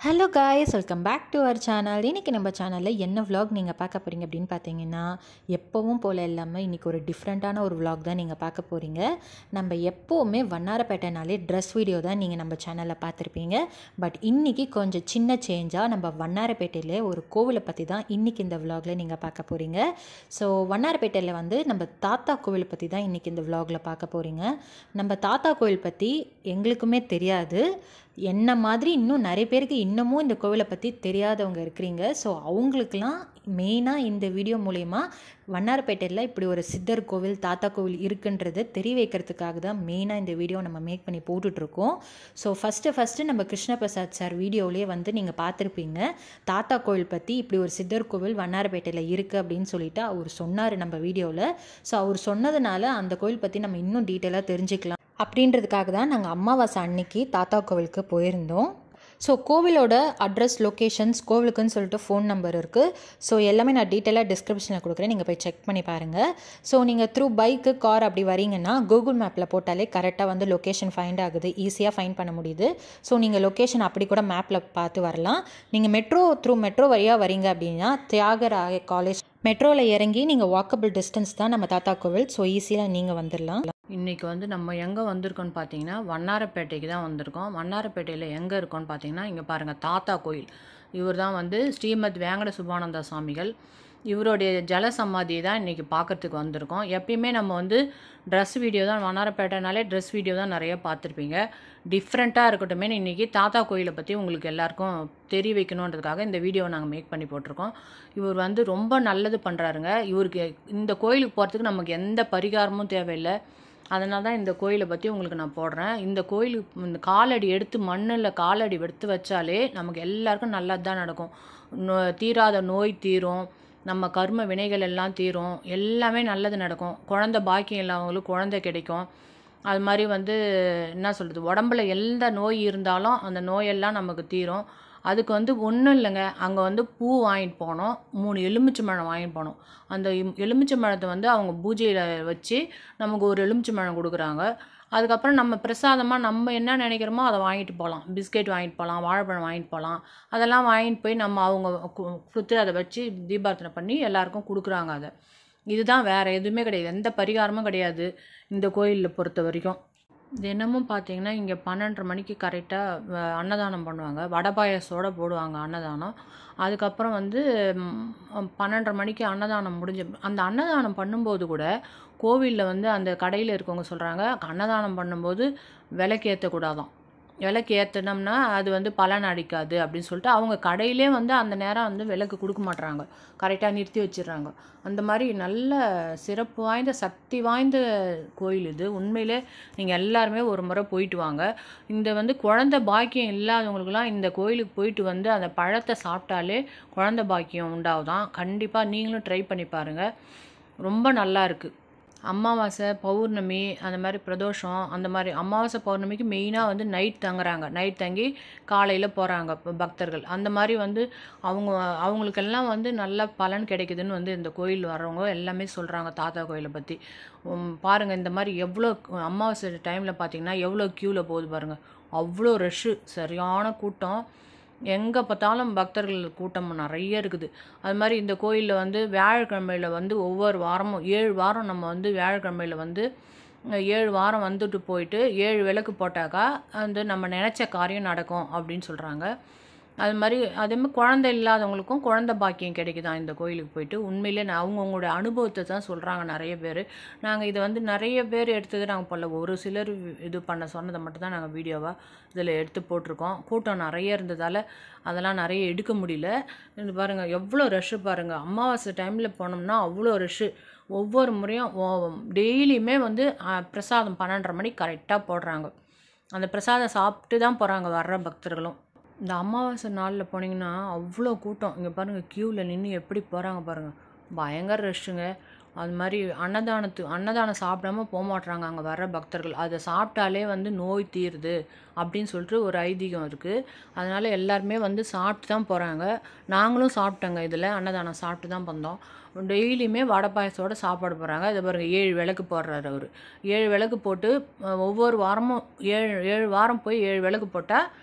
Hello guys welcome back to our channel இன்றைக்கி நம்ம சேனலில் என்ன vlog நீங்கள் பார்க்க போகிறீங்க அப்படின்னு பார்த்தீங்கன்னா எப்போவும் போல் இல்லாமல் இன்றைக்கி ஒரு டிஃப்ரெண்ட்டான ஒரு vlog தான் நீங்கள் பார்க்க போகிறீங்க நம்ம எப்போவுமே வண்ணாரப்பேட்டைனாலே ட்ரெஸ் வீடியோ தான் நீங்கள் நம்ம சேனலில் பார்த்துருப்பீங்க பட் இன்றைக்கி கொஞ்சம் சின்ன சேஞ்சாக நம்ம வண்ணாரப்பேட்டையில் ஒரு கோவிலை பற்றி தான் இன்றைக்கி இந்த vlogல நீங்கள் பார்க்க போகிறீங்க ஸோ வண்ணாரப்பேட்டையில் வந்து நம்ம தாத்தா கோவில் பற்றி தான் இன்றைக்கி இந்த vlogல பார்க்க போகிறீங்க நம்ம தாத்தா கோவில் பற்றி எங்களுக்குமே தெரியாது என்ன மாதிரி இன்னும் நிறைய பேருக்கு இன்னமும் இந்த கோவிலை பற்றி தெரியாதவங்க இருக்கிறீங்க ஸோ அவங்களுக்கெல்லாம் மெயினாக இந்த வீடியோ மூலயமா வண்ணாரப்பேட்டையில் இப்படி ஒரு சித்தர் கோவில் தாத்தா கோவில் இருக்குன்றதை தெரிய வைக்கிறதுக்காக தான் மெயினாக இந்த வீடியோ நம்ம மேக் பண்ணி போட்டுட்ருக்கோம் ஸோ ஃபஸ்ட்டு ஃபஸ்ட்டு நம்ம கிருஷ்ணபிரசாத் சார் வீடியோவிலே வந்து நீங்கள் பார்த்துருப்பீங்க தாத்தா கோவில் பற்றி இப்படி ஒரு சித்தர் கோவில் வண்ணாரப்பேட்டையில் இருக்குது அப்படின்னு சொல்லிட்டு அவர் சொன்னார் நம்ம வீடியோவில் ஸோ அவர் சொன்னதுனால அந்த கோவில் பற்றி நம்ம இன்னும் டீட்டெயிலாக தெரிஞ்சுக்கலாம் அப்படின்றதுக்காக தான் நாங்கள் அமாவாசை அன்னைக்கு தாத்தா கோவிலுக்கு போயிருந்தோம் ஸோ கோவிலோட அட்ரஸ் லொக்கேஷன்ஸ் கோவிலுக்குன்னு சொல்லிட்டு ஃபோன் நம்பர் இருக்குது ஸோ எல்லாமே நான் டீட்டெயிலாக டிஸ்கிரிப்ஷனில் கொடுக்குறேன் நீங்கள் போய் செக் பண்ணி பாருங்கள் ஸோ நீங்கள் த்ரூ பைக்கு கார் அப்படி வரீங்கன்னா கூகுள் மேப்பில் போட்டாலே கரெக்டாக வந்து லொக்கேஷன் ஃபைண்ட் ஆகுது ஈஸியாக ஃபைண்ட் பண்ண முடியுது ஸோ நீங்கள் லொக்கேஷன் அப்படி கூட மேப்பில் பார்த்து வரலாம் நீங்கள் மெட்ரோ த்ரூ மெட்ரோ வழியாக வரீங்க அப்படின்னா தியாகராய காலேஜ் மெட்ரோவில் இறங்கி நீங்கள் வாக்கபிள் டிஸ்டன்ஸ் தான் நம்ம தாத்தா கோவில் ஸோ ஈஸியாக நீங்கள் வந்துடலாம் இன்றைக்கி வந்து நம்ம எங்கே வந்திருக்கோம்னு பார்த்தீங்கன்னா வண்ணாரப்பேட்டைக்கு தான் வந்திருக்கோம் வண்ணாரப்பேட்டையில் எங்கே இருக்கோம்னு பார்த்தீங்கன்னா இங்கே பாருங்கள் தாத்தா கோயில் இவர் தான் வந்து ஸ்ரீமத் வேங்கட சுபானந்தா சுவாமிகள் இவருடைய ஜல சமாதியை தான் இன்றைக்கி பார்க்கறதுக்கு வந்திருக்கோம் எப்பயுமே நம்ம வந்து ட்ரெஸ் வீடியோ தான் வண்ணாரப்பேட்டைனாலே ட்ரெஸ் வீடியோ தான் நிறைய பார்த்துருப்பீங்க டிஃப்ரெண்ட்டாக இருக்கட்டுமே இன்றைக்கி தாத்தா கோயிலை பற்றி உங்களுக்கு எல்லாருக்கும் தெரிய வைக்கணுன்றதுக்காக இந்த வீடியோவை நாங்கள் மேக் பண்ணி போட்டிருக்கோம் இவர் வந்து ரொம்ப நல்லது பண்ணுறாருங்க இவருக்கு இந்த கோயிலுக்கு போகிறதுக்கு நமக்கு எந்த பரிகாரமும் தேவையில்லை அதனால தான் இந்த கோயிலை பற்றி உங்களுக்கு நான் போடுறேன் இந்த கோயிலுக்கு இந்த காலடி எடுத்து மண்ணில் காலடி எடுத்து வச்சாலே நமக்கு எல்லாருக்கும் நல்லது தான் நடக்கும் நோ தீராத நோய் தீரும் நம்ம கர்ம வினைகள் எல்லாம் தீரும் எல்லாமே நல்லது நடக்கும் குழந்த பாக்கியம் இல்லாதவங்களுக்கு குழந்தை கிடைக்கும் அது மாதிரி வந்து என்ன சொல்கிறது உடம்புல எந்த நோய் இருந்தாலும் அந்த நோயெல்லாம் நமக்கு தீரும் அதுக்கு வந்து ஒன்றும் இல்லைங்க அங்கே வந்து பூ வாங்கிட்டு போனோம் மூணு எலுமிச்சை பழம் வாங்கிட்டு போனோம் அந்த எம்- எலுமிச்சை பழத்தை வந்து அவங்க பூஜையில் வச்சு நமக்கு ஒரு எலுமிச்சை பழம் கொடுக்குறாங்க அதுக்கப்புறம் நம்ம பிரசாதமாக நம்ம என்ன நினைக்கிறோமோ அதை வாங்கிட்டு போகலாம் பிஸ்கெட் வாங்கிட்டு போகலாம் வாழைப்பழம் வாங்கிட்டு போகலாம் அதெல்லாம் வாங்கிட்டு போய் நம்ம அவங்க கு- கொடுத்து அதை வச்சு தீபார்த்தனை பண்ணி எல்லாருக்கும் கொடுக்குறாங்க அதை இதுதான் வேறு எதுவுமே கிடையாது எந்த பரிகாரமும் கிடையாது இந்த கோயிலில் பொறுத்த வரைக்கும் தினமும் பார்த்தீங்கன்னா இங்கே பன்னெண்டரை மணிக்கு கரெக்டாக அன்னதானம் பண்ணுவாங்க வடை பாயாசத்தோட போடுவாங்க அன்னதானம் அதுக்கப்புறம் வந்து ம், பன்னெண்டரை மணிக்கு அன்னதானம் முடிஞ்ச அந்த அன்னதானம் பண்ணும்போது கூட கோவிலில் வந்து அந்த கடையில் இருக்கவங்க சொல்கிறாங்க அன்னதானம் பண்ணும்போது விளக்கு ஏற்றக்கூடாதான் விளக்கு ஏற்றினோம்னா அது வந்து பலன் அடிக்காது அப்படின்னு சொல்லிட்டு அவங்க கடையிலே வந்து அந்த நேரம் வந்து விளக்கு கொடுக்க மாட்றாங்க கரெக்டாக நிறுத்தி வச்சிடுறாங்க அந்த மாதிரி நல்ல சிறப்பு வாய்ந்த சக்தி வாய்ந்த கோயில் இது உண்மையிலே நீங்கள் எல்லாருமே ஒரு முறை போயிட்டு வாங்க இந்த வந்து குழந்தை பாக்கியம் இல்லாதவங்களுக்குலாம் இந்த கோயிலுக்கு போயிட்டு வந்து அந்த பழத்தை சாப்பிட்டாலே குழந்தை பாக்கியம் உண்டாகுதான் கண்டிப்பாக நீங்களும் ட்ரை பண்ணி பாருங்கள் ரொம்ப நல்லா இருக்குது அமாவாசை பௌர்ணமி அந்த மாதிரி பிரதோஷம் அந்த மாதிரி அமாவாசை பௌர்ணமிக்கு மெயினாக வந்து நைட் தங்குறாங்க நைட் தங்கி காலையில் போகிறாங்க பக்தர்கள் அந்த மாதிரி வந்து அவங்க அவங்களுக்கெல்லாம் வந்து நல்ல பலன் கிடைக்குதுன்னு வந்து இந்த கோயில் வர்றவங்க எல்லாமே சொல்கிறாங்க தாத்தா கோயிலை பற்றி பாருங்கள் இந்த மாதிரி எவ்வளோ அமாவாசை டைமில் பார்த்தீங்கன்னா எவ்வளோ க்யூவில் போகுது பாருங்கள் அவ்வளோ ரஷ்ஷு சரியான கூட்டம் எங்கே பார்த்தாலும் பக்தர்கள் கூட்டம் நிறைய இருக்குது அது மாதிரி இந்த கோயிலில் வந்து வியாழக்கிழமையில் வந்து ஒவ்வொரு வாரமும் ஏழு வாரம் நம்ம வந்து வியாழக்கிழமையில் வந்து அஹ், ஏழு வாரம் வந்துட்டு போயிட்டு ஏழு விளக்கு போட்டாக்கா வந்து நம்ம நினச்ச காரியம் நடக்கும் அப்படின்னு சொல்கிறாங்க அது மாதிரி அதே மாதிரி குழந்தை இல்லாதவங்களுக்கும் குழந்தை பாக்கியம் கிடைக்குதான் இந்த கோயிலுக்கு போயிட்டு உண்மையிலே நான் அவங்கவுங்களோட அனுபவத்தை தான் சொல்கிறாங்க நிறைய பேர் நாங்கள் இதை வந்து நிறைய பேர் எடுத்தது நாங்கள் போடல ஒரு சிலர் இது பண்ண சொன்னதை மட்டும் தான் நாங்கள் வீடியோவாக இதில் எடுத்து போட்டிருக்கோம் கூட்டம் நிறைய இருந்ததால் அதெல்லாம் நிறைய எடுக்க முடியல இது பாருங்கள் எவ்வளோ ரஷ்ஷு பாருங்கள் அமாவாசை டைமில் போனோம்னா அவ்வளோ ரஷ்ஷு ஒவ்வொரு முறையும் டெய்லியுமே வந்து ஆ, பிரசாதம் பன்னெண்டரை மணிக்கு கரெக்டாக போடுறாங்க அந்த பிரசாதம் சாப்பிட்டு தான் போகிறாங்க வர்ற பக்தர்களும் இந்த அமாவாசை நாளில் போனீங்கன்னா அவ்வளோ கூட்டம் இங்கே பாருங்கள் க்யூவில் நின்று எப்படி போகிறாங்க பாருங்கள் பயங்கர ரஷ்ஷுங்க அது மாதிரி அன்னதானத்து அன்னதானம் சாப்பிடாம போக மாட்றாங்க அங்கே வர்ற பக்தர்கள் அதை சாப்பிட்டாலே வந்து நோய் தீருது அப்படின்னு சொல்லிட்டு ஒரு ஐதீகம் இருக்குது அதனால் எல்லாருமே வந்து சாப்பிட்டு தான் போகிறாங்க நாங்களும் சாப்பிட்டோங்க இதில் அன்னதானம் சாப்பிட்டு தான் வந்தோம் டெய்லியுமே வடை பாயசத்தோட சாப்பாடு போடுறாங்க இதை பாருங்க ஏழு விளக்கு போடுறாரு அவர் ஏழு விளக்கு போட்டு அஹ், ஒவ்வொரு வாரமும் ஏழு ஏழு வாரம் போய் ஏழு விளக்கு போட்டால்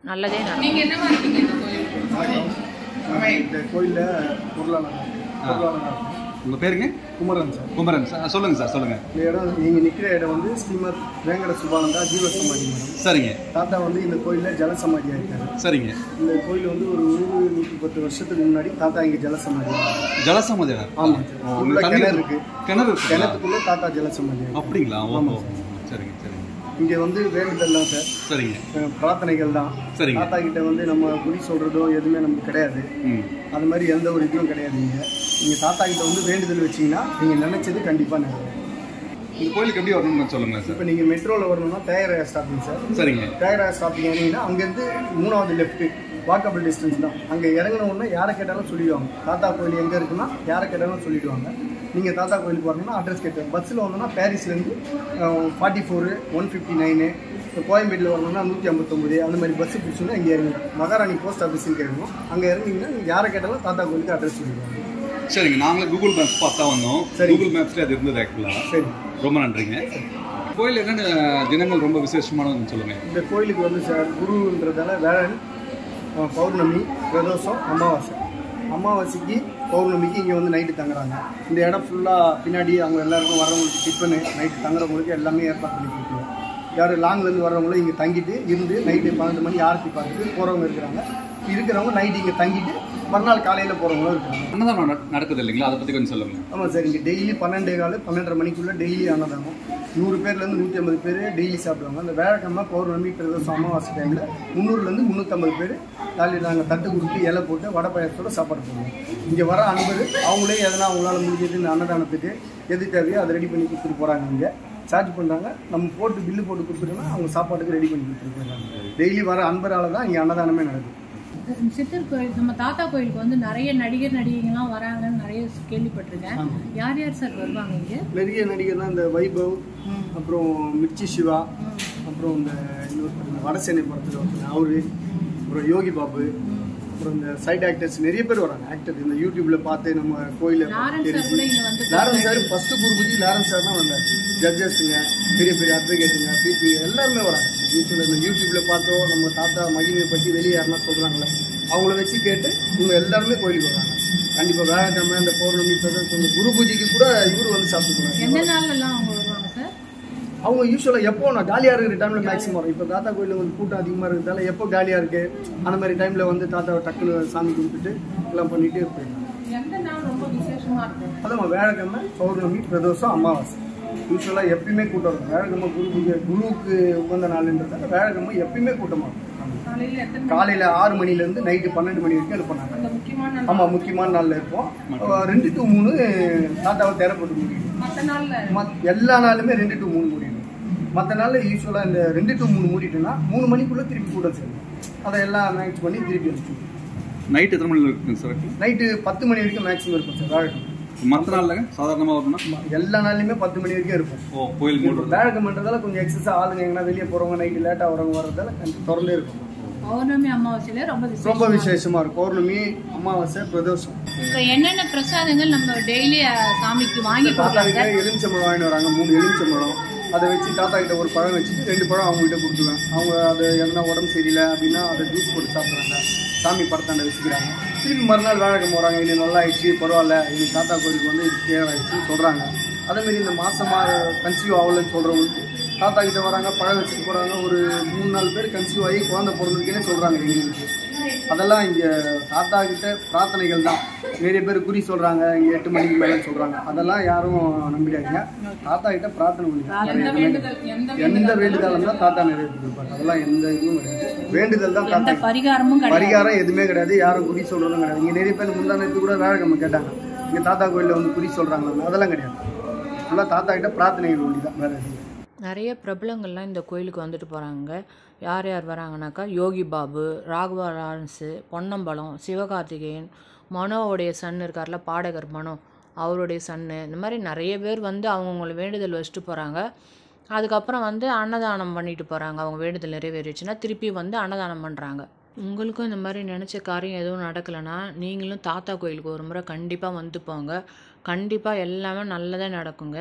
நல்லதே நடக்கும் நீங்க என்னவா இருக்கீங்க இந்த கோயில் இந்த கோயிலில் பொருளாளர் பொருளாளர் உங்கள் பேருங்க குமரன் சார் குமரன் சார் சொல்லுங்கள் சார் சொல்லுங்கள் இந்த இடம் நீங்கள் நிற்கிற இடம் வந்து ஸ்ரீமத் வேங்கட சுபானந்தா ஜீவ சமாதி மேடம் சரிங்க தாத்தா வந்து இந்த கோயிலில் ஜலசமாதி ஆயிருக்காரு சரிங்க இந்த கோயில் வந்து ஒரு நூறு நூற்றி பத்து வருஷத்துக்கு முன்னாடி தாத்தா இங்கே ஜலசமாதி ஆனாரு. ஜலசமாதி ஆமாம் ஓ, சார் உங்க உள்ள தண்ணி கிணறு இருக்கு கிணறு இருக்குங்களா? கிணத்துக்குள்ளே தாத்தா ஜலசமாதி ஆயிருக்கு. அப்படிங்களா ஓஹோ ஆமாம் சரிங்க சரிங்க இங்கே வந்து வேண்டுதல் தான் சார் சரிங்க அஹ் பிரார்த்தனைகள் தான் சரிங்க தாத்தா கிட்ட வந்து நம்ம குறி சொல்கிறதோ எதுவுமே நமக்கு கிடையாது ம் அது மாதிரி எந்த ஒரு இதுவும் கிடையாது இங்கே நீங்கள் தாத்தா கிட்ட வந்து வேண்டுதல் வச்சீங்கன்னா நீங்கள் நினச்சது கண்டிப்பாக நிறைவேறும் இந்த கோயிலுக்கு எப்படி வரணும்னு சொல்லுங்களேன் சார் இப்போ நீங்கள் மெட்ரோவில் வரணும்னா டயர் ஸ்டாப்பிங் சார் சரிங்க டயர் ஸ்டாப்பிங் இறங்கினா அங்கேருந்து மூணாவது லெஃப்ட்டு வாக்கபிள் டிஸ்டன்ஸ் தான் அங்கே இறங்கின உடனே யாரை கேட்டாலும் சொல்லிடுவாங்க தாத்தா கோயில் எங்கே இருக்குன்னா யாரை கேட்டாலும் சொல்லிடுவாங்க நீங்கள் தாத்தா கோயிலுக்கு வரணும்னா அட்ரஸ் கேட்டேன் பஸ்ஸில் வந்தோம்னா பாரிஸ்லேருந்து forty four one fifty nine கோயம்பேட்டில் வரணும்னா நூற்றி ஐம்பத்தொம்பது அந்த மாதிரி பஸ்ஸு பிடிச்சோன்னா இங்கே இறங்கணும் மகாராணி போஸ்ட் ஆஃபீஸுக்கு இறங்கணும் அங்கே இறங்கிங்கன்னா நீங்கள் யாரை கேட்டாலும் தாத்தா கோயிலுக்கு அட்ரஸ் சொல்லிடுவாங்க சரிங்க நாங்களும் கூகுள் மேப்ஸ் பார்த்தா வந்தோம் சரி. கூகுள் மேப்ஸ்ல அது இருந்தது ஆக்சுவலாக சரி ரொம்ப நன்றிங்க கோயில் என்னென்ன தினங்கள் ரொம்ப விசேஷமானதுன்னு சொல்லுங்க இந்த கோயிலுக்கு வந்து சார் குருன்றதால வேளன் அஹ், பௌர்ணமி பிரதோஷம் அமாவாசை அமாவாசைக்கு பௌர்ணமிக்கு இங்கே வந்து நைட்டு தங்குறாங்க இந்த இடம் ஃபுல்லாக பின்னாடி அவங்க எல்லாருக்கும் வரவங்களுக்கு டிஃபனு நைட்டு தங்குறவங்களுக்கு எல்லாமே ஏற்பாடு பண்ணி கொடுத்துருவோம் யார் லாங்லேருந்து வர்றவங்களும் இங்கே தங்கிட்டு இருந்து நைட்டு பன்னெண்டு மணி ஆரத்தி பார்த்துட்டு போகிறவங்க இருக்கிறாங்க இருக்கிறவங்க நைட்டு இங்கே தங்கிட்டு மறுநாள் காலையில் போகிறவங்களும் இருக்காங்க அன்னதானம் நட- நடக்குது இல்லைங்களா அதை பற்றி கொஞ்சம் சொல்லுங்க ஆமாம் சார் இங்கே டெய்லி பன்னெண்டே கால் பன்னெண்டரை மணிக்குள்ளே டெய்லி அன்னதானம் நூறு பேர்லேருந்து நூற்றி ஐம்பது பேர் டெய்லி சாப்பிடுவாங்க அந்த வேலைக்கிழமை பௌர்ணமி பிரதோஷம் அமாவாசை டைமில் முந்நூறுலேருந்து முந்நூற்றம்பது பேர் காலையில் நாங்கள் தட்டு கொடுத்து இலை போட்டு வடை பாயசத்தோட சாப்பாடு போடுவோம் இங்கே வர அன்பர் அவங்களே எதனா அவங்களால முடிஞ்சது இந்த அன்னதானத்துக்கு எது தேவையோ அதை ரெடி பண்ணி கொடுத்துட்டு போகிறாங்க இங்கே சார்ஜ் பண்ணுறாங்க நம்ம போட்டு பில்லு போட்டு கொடுத்துட்டோம்னா அவங்க சாப்பாட்டுக்கு ரெடி பண்ணி கொடுத்துட்டு போயிடுறாங்க டெய்லி வர அன்பரால் தான் இங்கே அன்னதானமே நடக்குது சித்தர் கோயில் நம்ம தாத்தா கோயிலுக்கு வந்து நிறைய நடிகர் நடிகைகள்லாம் வராங்கன்னு நிறைய கேள்விப்பட்டிருக்கேன் யார் யார் சார் வருவாங்க இங்க நிறைய நடிகர்லாம் இந்த வைபவ் அப்புறம் மிர்ச்சி சிவா அப்புறம் இந்த இன்னொருத்தர் இந்த வடசேனை படத்தில் ஒருத்தர் அவரு அப்புறம் யோகி பாபு அப்புறம் இந்த சைட் ஆக்டர்ஸ் நிறைய பேர் வராங்க ஆக்டர் இந்த யூடியூப்ல பார்த்து நம்ம கோயில லாரன்ஸ் சார் கூட இங்க வந்து லாரன்ஸ் சார் ஃபர்ஸ்ட் குருபூஜி லாரன்ஸ் சார் தான் வந்தார் ஜட்ஜஸ்ங்க பெரிய பெரிய அட்வொகேட்டுங்க பிபிங்க எல்லாருமே வராங்க யூடியூப்ல இந்த யூடியூப்ல பார்த்தோ நம்ம தாத்தா மகிமையை பற்றி வெளியே யாருன்னா சொல்றாங்களே அவங்கள வச்சு கேட்டு இவங்க எல்லாருமே கோயிலுக்கு வராங்க கண்டிப்பா வேலைக்கிழமை இந்த பௌர்ணமி பிரதோஷம் இந்த குரு பூஜைக்கு கூட இவரு வந்து சாப்பிட்டு போறாங்க எந்த நாள்ல எல்லாம் அவங்க வருவாங்க சார் அவங்க யூஸ்வலாக எப்போ நான் காலியாக இருக்கிற டைமில் மேக்ஸிமம் வரும் இப்போ தாத்தா கோயிலில் வந்து கூட்டம் அதிகமாக இருக்கிறதால எப்போ காலியாக இருக்கு அந்த மாதிரி டைமில் வந்து தாத்தாவை டக்குன்னு சாமி கும்பிட்டுட்டு எல்லாம் பண்ணிட்டு போயிடலாம் எந்த நாள் ரொம்ப விசேஷமா இருக்கும் அதான் வேலைக்கிழமை பௌர்ணமி பிரதோஷம் அமாவாசை யூஸ்வலாக எப்பயுமே கூட்டம் இருக்கும் வேலைக்கிழமை குரு பூஜை குருவுக்கு உகந்த நாள்ன்றதால வேலைக்கிழமை எப்பயுமே கூட்டமாக இருக்கும் காலையில எத்தனை காலையில் ஆறு மணிலேருந்து நைட்டு பன்னெண்டு மணி வரைக்கும் இருப்பாங்க அந்த முக்கியமான நாள் ஆமாம் முக்கியமான நாளில் இருப்போம் அஹ் ரெண்டு டு மூணு தாத்தாவை தேரப்பட்டு முடியும் மற்ற நாள்ல மத்- எல்லா நாளுமே ரெண்டு டு மூணு மூடிடும் மற்ற நாளில் யூஸ்வலாக இந்த ரெண்டு டு மூணு மூடிட்டோம்னா மூணு மணிக்குள்ளே திருப்பி கூட சேரும் அதை எல்லாம் மேனேஜ் பண்ணி திருப்பி அனுப்பிச்சு நைட் எத்தனை மணி இருக்குங்க சார் நைட்டு பத்து மணி வரைக்கும் மேக்ஸிமம் இருக்கும் சார் வேலைக்கிழமை மற்ற நாள்லங்க சாதாரணமாக வரணும்னா எல்லா நாள்லையுமே பத்து மணி வரைக்கும் இருக்கும் ஓ கோயில் மூடுறது வேலைக்கிழமைன்றதால கொஞ்சம் எக்ஸஸாக ஆளுங்க எங்கன்னா வெளியே போகிறவங்க நைட்டு லேட்டாக வரவங்க வர்றதால கண்டி- திறந்தே இருக்கும் பௌர்ணமி அமாவாசையில ரொம்ப விசேஷம் ரொம்ப விசேஷமாக இருக்கும் பௌர்ணமி அமாவாசை பிரதோஷம் இப்போ என்னென்ன பிரசாதங்கள் நம்ம டெய்லி சாமிக்கு வாங்கி தாத்தா கொடுக்குறாங்க கிட்ட எலுமிச்சம்பழம் வாங்கிட்டு வராங்க மூணு எலுமிச்சம்பழம் அதை வச்சு தாத்தா கிட்ட ஒரு பழம் வச்சுட்டு ரெண்டு பழம் அவங்க கிட்ட கொடுத்துருவேன் அவங்க அது எதனா உடம்பு சரியில்லை அப்படின்னா அதை ஜூஸ் போட்டு சாப்பிட்றாங்க சாமி படத்தாண்ட வச்சுக்கிறாங்க திருப்பி மறுநாள் வேலைக்கிழமை வராங்க இன்னும் நல்லா ஆயிடுச்சு பரவாயில்ல இன்னைக்கு தாத்தா கோயிலுக்கு வந்து இது தேவை ஆயிடுச்சுன்னு சொல்கிறாங்க அதேமாரி இந்த மாசமா கன்சீவ் ஆகலன்னு சொல்கிறவங்களுக்கு தாத்தா கிட்ட வராங்க பழம் வச்சுட்டு போகிறாங்க ஒரு மூணு நாலு பேர் கன்சீவ் ஆகி குழந்தை பிறந்திருக்கேன்னு சொல்கிறாங்க எங்களுக்கு அதெல்லாம் இங்கே தாத்தா கிட்ட பிரார்த்தனைகள் தான் நிறைய பேர் குறி சொல்கிறாங்க இங்கே எட்டு மணிக்கு மேலே சொல்கிறாங்க அதெல்லாம் யாரும் நம்பிடாதீங்க தாத்தா கிட்ட பிரார்த்தனை எந்த பண்ணி வேண்டுதல் எந்த எந்த வேண்டுதலும் தான் தாத்தா நிறைவேற்றிருப்பாங்க அதெல்லாம் எந்த இதுவும் கிடையாது வேண்டுதல் தான் எந்த தாத்தா பரிகாரமும் கிடையாது பரிகாரம் எதுவுமே கிடையாது யாரும் குறி சொல்றதும் கிடையாது இங்க நிறைய பேர் முந்தானத்து கூட வேலைக்கிழமை கேட்டாங்க இங்க தாத்தா கோயில்ல வந்து குறி சொல்றாங்க அதெல்லாம் கிடையாது ஃபுல்லாக தாத்தா கிட்ட பிரார்த்தனைகள் ஒண்டி தான் வேற எதுவும் இல்லை. நிறைய பிரபலங்கள்லாம் இந்த கோயிலுக்கு வந்துட்டு போகிறாங்க யார் யார் வராங்கனாக்கா யோகி பாபு ராகவா லாரன்ஸு பொன்னம்பலம் சிவகார்த்திகேயன் மனோவுடைய சன் இருக்கார்ல பாடகர் மனோ அவருடைய சன்னு இந்த மாதிரி நிறைய பேர் வந்து அவங்கவுங்கள வேண்டுதல் வச்சுட்டு போகிறாங்க அதுக்கப்புறம் வந்து அன்னதானம் பண்ணிட்டு போகிறாங்க அவங்க வேண்டுதல் நிறைவேறிச்சுன்னா திருப்பி வந்து அன்னதானம் பண்ணுறாங்க உங்களுக்கும் இந்த மாதிரி நினச்ச காரியம் எதுவும் நடக்கலைன்னா நீங்களும் தாத்தா கோயிலுக்கு ஒரு முறை கண்டிப்பாக வந்து போங்க கண்டிப்பாக எல்லாமே நல்லதாக நடக்குங்க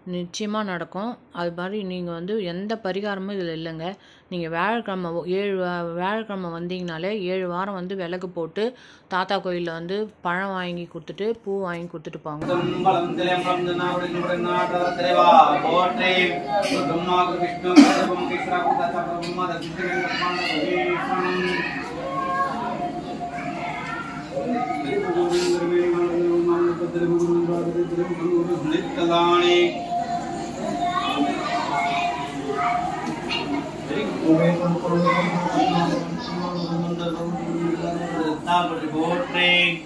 நிச்சயமாக நடக்கும் அது மாதிரி நீங்கள் வந்து எந்த பரிகாரமும் இதில் இல்லைங்க நீங்கள் வியாழக்கிழமை ஒ- ஏழு வா- வியாழக்கிழமை வந்தீங்கனாலே ஏழு வாரம் வந்து விளக்கு போட்டு தாத்தா கோயிலில் வந்து பழம் வாங்கி கொடுத்துட்டு பூ வாங்கி கொடுத்துட்டு போங்க பலம் திலேம்பலம் ஜனாவுடன் நாட்டர திரைவா போற்றே பிரம்மா விஷ்ணு பிரபம் கிருஷ்ணா குதா பிரம்மா தசிதேந்திர பாண்டவ நித்ததானே போற்றே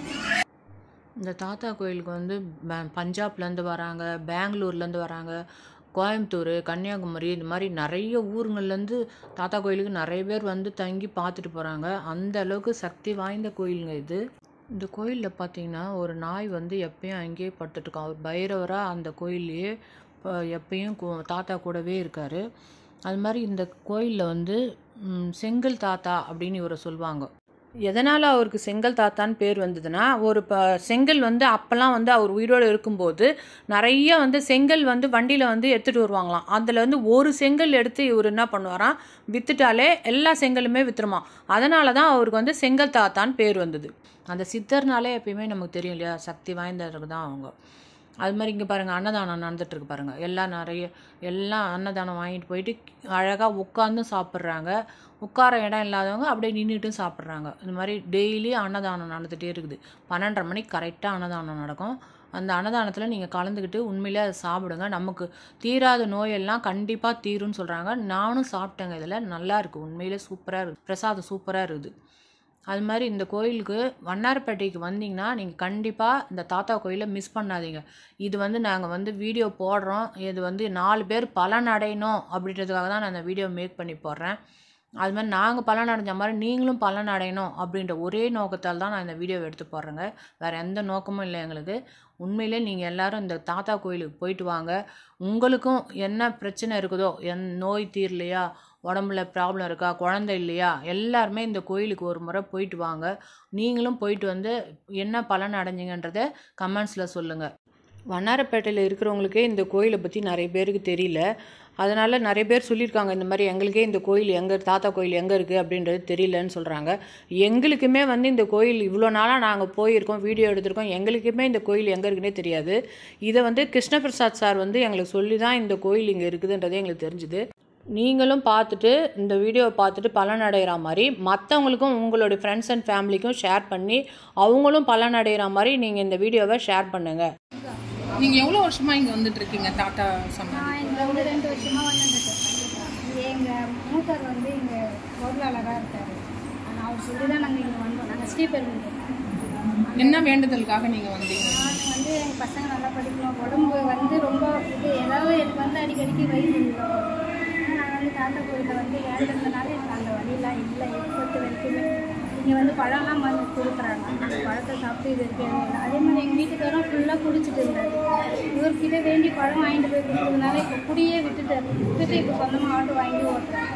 இந்த தாத்தா கோயிலுக்கு வந்து ப- பஞ்சாப்லேருந்து வராங்க பெங்களூர்லேருந்து வராங்க கோயம்புத்தூர் கன்னியாகுமரி இது மாதிரி நிறைய ஊருங்கள்லேருந்து தாத்தா கோயிலுக்கு நிறைய பேர் வந்து தங்கி பார்த்துட்டு போகிறாங்க அந்த அளவுக்கு சக்தி வாய்ந்த கோயிலுங்க இது இந்த கோயிலில் பார்த்தீங்கன்னா ஒரு நாய் வந்து எப்பயும் அங்கேயே படுத்துட்டு இருக்கோம் அவர் பைரவராக அந்த கோயில்லையே ப- எப்பயும் கு- தாத்தா கூடவே இருக்கார் அது மாதிரி இந்த கோயிலில் வந்து ம், செங்கல் தாத்தா அப்படின்னு இவரை சொல்லுவாங்க எதனால் அவருக்கு செங்கல் தாத்தான்னு பேர் வந்ததுன்னா ஒரு ப செங்கல் வந்து அப்போல்லாம் வந்து அவர் உயிரோடு இருக்கும்போது நிறைய வந்து செங்கல் வந்து வண்டியில் வந்து எடுத்துகிட்டு வருவாங்களாம் அதில் வந்து ஒரு செங்கல் எடுத்து இவர் என்ன பண்ணுவாராம் விற்றுட்டாலே எல்லா செங்கலுமே விற்றுருமா அதனால தான் அவருக்கு வந்து செங்கல் தாத்தான்னு பேர் வந்தது அந்த சித்தர்னாலே எப்பயுமே நமக்கு தெரியும் இல்லையா சக்தி வாய்ந்தவர்கள் தான் அவங்க அது மாதிரி இங்கே பாருங்கள் அன்னதானம் நடந்துட்டு இருக்கு பாருங்கள் எல்லாம் நிறைய எல்லாம் அன்னதானம் வாங்கிட்டு போயிட்டு அழகாக உட்காந்து சாப்பிட்றாங்க உட்கார இடம் இல்லாதவங்க அப்படியே நின்றுட்டும் சாப்பிட்றாங்க இந்த மாதிரி டெய்லி அன்னதானம் நடந்துகிட்டே இருக்குது பன்னெண்டரை மணிக்கு கரெக்டாக அன்னதானம் நடக்கும் அந்த அன்னதானத்தில் நீங்கள் கலந்துக்கிட்டு உண்மையிலே அதை சாப்பிடுங்க நமக்கு தீராத நோயெல்லாம் கண்டிப்பாக தீரும்னு சொல்கிறாங்க நானும் சாப்பிட்டேங்க இதில் நல்லா இருக்குது உண்மையிலே சூப்பராக இருக்குது பிரசாதம் சூப்பராக இருக்குது அது மாதிரி இந்த கோயிலுக்கு வண்ணாரப்பேட்டைக்கு வந்தீங்கன்னா நீங்கள் கண்டிப்பாக இந்த தாத்தா கோயிலை மிஸ் பண்ணாதீங்க இது வந்து நாங்கள் வந்து வீடியோ போடுறோம் இது வந்து நாலு பேர் பலன் அடையணும் அப்படின்றதுக்காக தான் நான் இந்த வீடியோ மேக் பண்ணி போடுறேன் அது மாதிரி நாங்கள் பலன் அடைஞ்ச மாதிரி நீங்களும் பலன் அடையணும் அப்படின்ற ஒரே நோக்கத்தால் தான் நான் இந்த வீடியோவை எடுத்து போடுறேங்க வேறு எந்த நோக்கமும் இல்லை எங்களுக்கு உண்மையிலே நீங்கள் எல்லாரும் இந்த தாத்தா கோயிலுக்கு போயிட்டு வாங்க உங்களுக்கும் என்ன பிரச்சனை இருக்குதோ என் நோய் தீரலையா உடம்புல ப்ராப்ளம் இருக்கா குழந்தை இல்லையா எல்லாருமே இந்த கோயிலுக்கு ஒரு முறை போயிட்டு வாங்க நீங்களும் போயிட்டு வந்து என்ன பலன் அடைஞ்சிங்கன்றத கமெண்ட்ஸில் சொல்லுங்கள் வண்ணாரப்பேட்டையில் இருக்கிறவங்களுக்கே இந்த கோயிலை பற்றி நிறைய பேருக்கு தெரியல அதனால் நிறைய பேர் சொல்லியிருக்காங்க இந்த மாதிரி எங்களுக்கே இந்த கோயில் எங்கே தாத்தா கோயில் எங்கே இருக்குது அப்படின்றது தெரியலன்னு சொல்கிறாங்க எங்களுக்குமே வந்து இந்த கோயில் இவ்வளோ நாளாக நாங்கள் போயிருக்கோம் வீடியோ எடுத்திருக்கோம் எங்களுக்குமே இந்த கோயில் எங்கே இருக்குன்னே தெரியாது இதை வந்து கிருஷ்ணபிரசாத் சார் வந்து எங்களுக்கு சொல்லி தான் இந்த கோயில் இங்கே இருக்குதுன்றதே எங்களுக்கு தெரிஞ்சுது நீங்களும் பார்த்துட்டு இந்த வீடியோவை பார்த்துட்டு பலன் அடைகிற மாதிரி மற்றவங்களுக்கும் உங்களுடைய ஃப்ரெண்ட்ஸ் அண்ட் ஃபேமிலிக்கும் ஷேர் பண்ணி அவங்களும் பலன் அடைகிற மாதிரி நீங்கள் இந்த வீடியோவை ஷேர் பண்ணுங்கள் நீங்க எவ்வளவு வருஷமா இங்க வந்துட்டு இருக்கீங்க டாடா சமாதி நான் இங்கே வந்து ரெண்டு வருஷமாக வந்துட்டுருக்கேன் இங்கே எங்கள் மூத்தார் வந்து இங்கே பொருளாளராக இருக்கார் ஆனால் அவர் சொல்லி தான் நாங்கள் இங்கே வந்தோம் நாங்கள் ஸ்ரீபெரும்புதூர் என்ன வேண்டுதலுக்காக நீங்க வந்தீங்க நான் வந்து எங்கள் பசங்க நல்லா படிக்கணும் உடம்பு வந்து ரொம்ப இது ஏதாவது எனக்கு வந்து அடிக்கடிக்கு வயிறு வலிக்கும். ஆனா நான் வந்து தாத்தா கோயிலில் வந்து வேண்டதுனால எனக்கு அந்த வழியெல்லாம் இல்லை எப்போத்து வரைக்குமே இங்கே வந்து பழம்லாம் வந்து கொடுக்குறாங்க அந்த பழத்தை சாப்பிட்டு இது இருக்கு இல்லை அதே மாதிரி எங்கள் வீட்டுக்காரரும் ஃபுல்லாக குடிச்சிட்டு இருந்தார் இவர்கிட்ட வேண்டி பழம் வாங்கிட்டு போய் கொடுத்ததுனால இப்போ குடியே விட்டுட்டார் விட்டுட்டு இப்போ சொந்தமாக ஆட்டோ வாங்கி ஓட்டுறேன்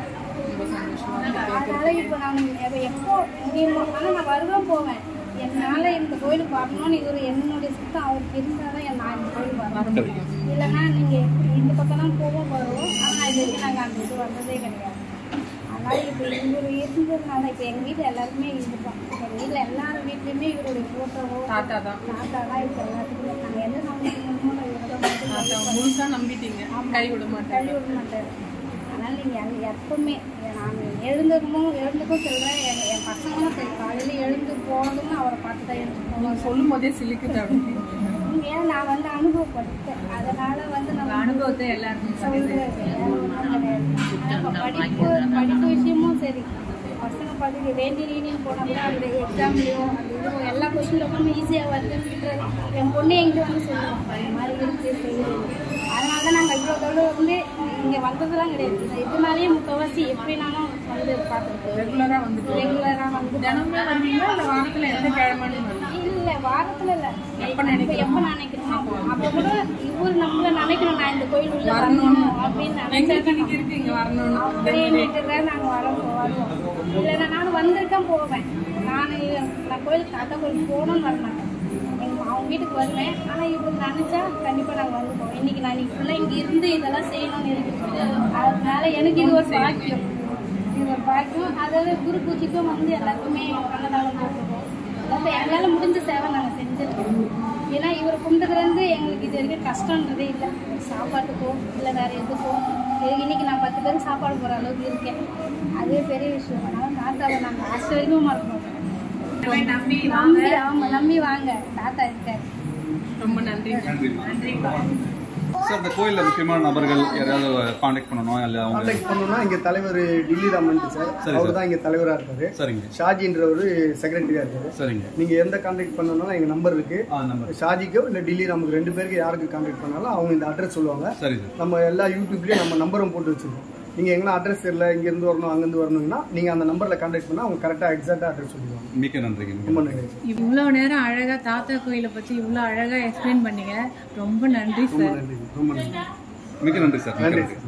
அதனால இப்போ நான் எப்ப- எப்போ முடியுமோ ஆனால் நான் வருவேன் போவேன் என்னால் இந்த கோயிலுக்கு வரணும்னு இவர் என்னுடைய சுத்தம் அவருக்கு இருந்தால் தான் நான் இந்த கோயிலுக்கு வர முடியும் இல்லைன்னா நீங்கள் இந்த பக்கம் தான் போவோம் வருவோம் ஆனால் இது வரைக்கும் நாங்கள் அந்த இது வந்ததே கிடையாது அதனால் இப்போ இவர் இருந்ததுனால இப்போ எங்கள் வீட்டில் எல்லாருமே இருப்போம் எங்கள் வீட்டில் எல்லார் வீட்லேயுமே இவருடைய ஃபோட்டோவோ தாத்தா தான் தாத்தா தான் இப்போ எல்லாத்துக்குமே நாங்கள் எந்த நம்பிக்கைமோ இவரை மட்டும் தாத்தா முழுசா நம்பிட்டீங்க கை விட மாட்டேன் தள்ளி விட மாட்டார் அதனால் நீங்கள் அங்கே எப்பவுமே நான் எழுந்ததுமோ எழுந்ததும் சொல்கிறேன் என் என் பசங்களும் சரி காலையில் எழுந்து போனதும் அவரை பார்த்து தான் எழுந்து போவாங்க நீங்க சொல்லும் போதே சிலிக்குது அப்படின்னு ஏன்னா நான் வந்து அனுபவப்பட்டேன் அதனால வந்து நம்ம அனுபவத்தை எல்லாருமே சொல்றேன். வேற ஒண்ணும் கிடையாது. ஆனா இப்ப படிப்பு படிப்பு விஷயமும் சரி பசங்க படிக்க வேண்டி நீனின்னு போனோம்னா அந்த எக்ஸாம்லேயோ அந்த இதுவும் எல்லா கொஸ்டின் ரொம்ப ஈஸியாக வருதுன்னு விட்டுறது என் பொண்ணு எங்கிட்ட வந்து சொல்லுவாங்க இந்த மாதிரி இருக்கு செய்யுது அதனால தான் நாங்கள் இவ்வளோ தொழில் வந்து இங்கே வந்ததுலாம் கிடையாது இந்த இதனாலேயே முக்கால்வாசி எப்படினாலும் வந்து பார்த்துருக்கோம் ரெகுலரா வந்துட்டு ரெகுலராக வந்து தினமுமே வருவீங்களா இல்ல வாரத்துல எந்த கிழமைன்னு வருவீங்க இல்ல வாரத்துல இல்ல எப்ப நினைக்கிறோம் எப்ப நினைக்கிறோம் அப்ப கூட இவர் நம்மள நினைக்கணும் நான் இந்த கோயில் உள்ள வரணும் அப்படின்னு எங்களுக்கு நினைச்சா இன்னைக்கு இருக்கு இங்க வரணும்னு அப்படியே தான் நாங்க வரோம் வருவோம் இல்லைன்னா நானும் வந்திருக்கேன் போவேன் நான் நான் கோயிலுக்கு தாத்தா கோயிலுக்கு போகணும்னு வர மாட்டேன் எங்க அவங்க வீட்டுக்கு வருவேன் ஆனால் இவங்க நினச்சா கண்டிப்பாக நாங்கள் வந்துப்போம் இன்னைக்கு நான் இன்னைக்கு ஃபுல்லாக இங்கே இருந்து இதெல்லாம் செய்யணும்னு இருக்குது அதனால எனக்கு இது ஒரு பாக்கியம் இது ஒரு பாக்கியம் அதாவது குரு பூஜைக்கும் வந்து எல்லாருக்குமே அன்னதானம் போட்டுருக்கோம் அதாவது எங்களால் முடிஞ்ச சேவை நாங்கள் செஞ்சுருக்கோம் ஏன்னா இவர் கும்பிட்டதுலேருந்து எங்களுக்கு இது வரைக்கும் கஷ்டன்றதே இல்லை சாப்பாட்டுக்கோ இல்லை வேறு எதுக்கோ இது இன்னைக்கு நான் பத்து பேருக்கு சாப்பாடு போகிற அளவுக்கு இருக்கேன் அதுவே பெரிய விஷயம் அதனால தாத்தாவை நாங்கள் லாஸ்ட் வரைக்கும் மறக்க மாட்டோம் நம்பி நம்பி ஆமா நம்பி வாங்க தாத்தா இருக்காரு ரொம்ப நன்றி நன்றி சார் இந்த கோயிலில் முக்கியமான நபர்கள் யாராவது காண்டாக்ட் பண்ணணும் இல்லை அவங்க கான்டாக்ட் பண்ணோம்னா இங்க தலைவர் டில்லி ராமன் சார் சரி, அவர் தான் இங்க தலைவரா இருக்காரு சரிங்க ஷாஜின்றவர் செக்ரட்டரியா இருக்காரு சரிங்க நீங்க எந்த கான்டாக்ட் பண்ணணும்னா எங்க நம்பர் இருக்கு ஆ நம்பர் ஷாஜிக்கோ இல்ல டில்லி ராமுக்கு ரெண்டு பேருக்கு யாருக்கு கான்டாக்ட் பண்ணாலும் அவங்க இந்த அட்ரஸ் சொல்லுவாங்க சரி சார் நம்ம எல்லா யூடியூப்லயும் நம்ம நம்பரும் போட்டு வச்சிருக்கோம் நீங்க எங்கன்னா அட்ரஸ் தெரியல இங்க இருந்து வரணும் அங்க இருந்து வரணும்னா நீங்க அந்த நம்பர்ல கான்டாக்ட் பண்ணா அவங்க கரெக்டா எக்ஸாக்டா அட்ரஸ் சொல்லுவாங்க மிக்க நன்றிங்க மிக்க ரொம்ப நன்றி. நன்றி இவ்வளோ நேரம் அழகாக தாத்தா கோயிலை பற்றி இவ்வளோ அழகாக எக்ஸ்பிளைன் பண்ணீங்க ரொம்ப நன்றி ரொம்ப சார் நன்றி ரொம்ப நன்றி மிக்க நன்றி சார் மிக்க நன்றி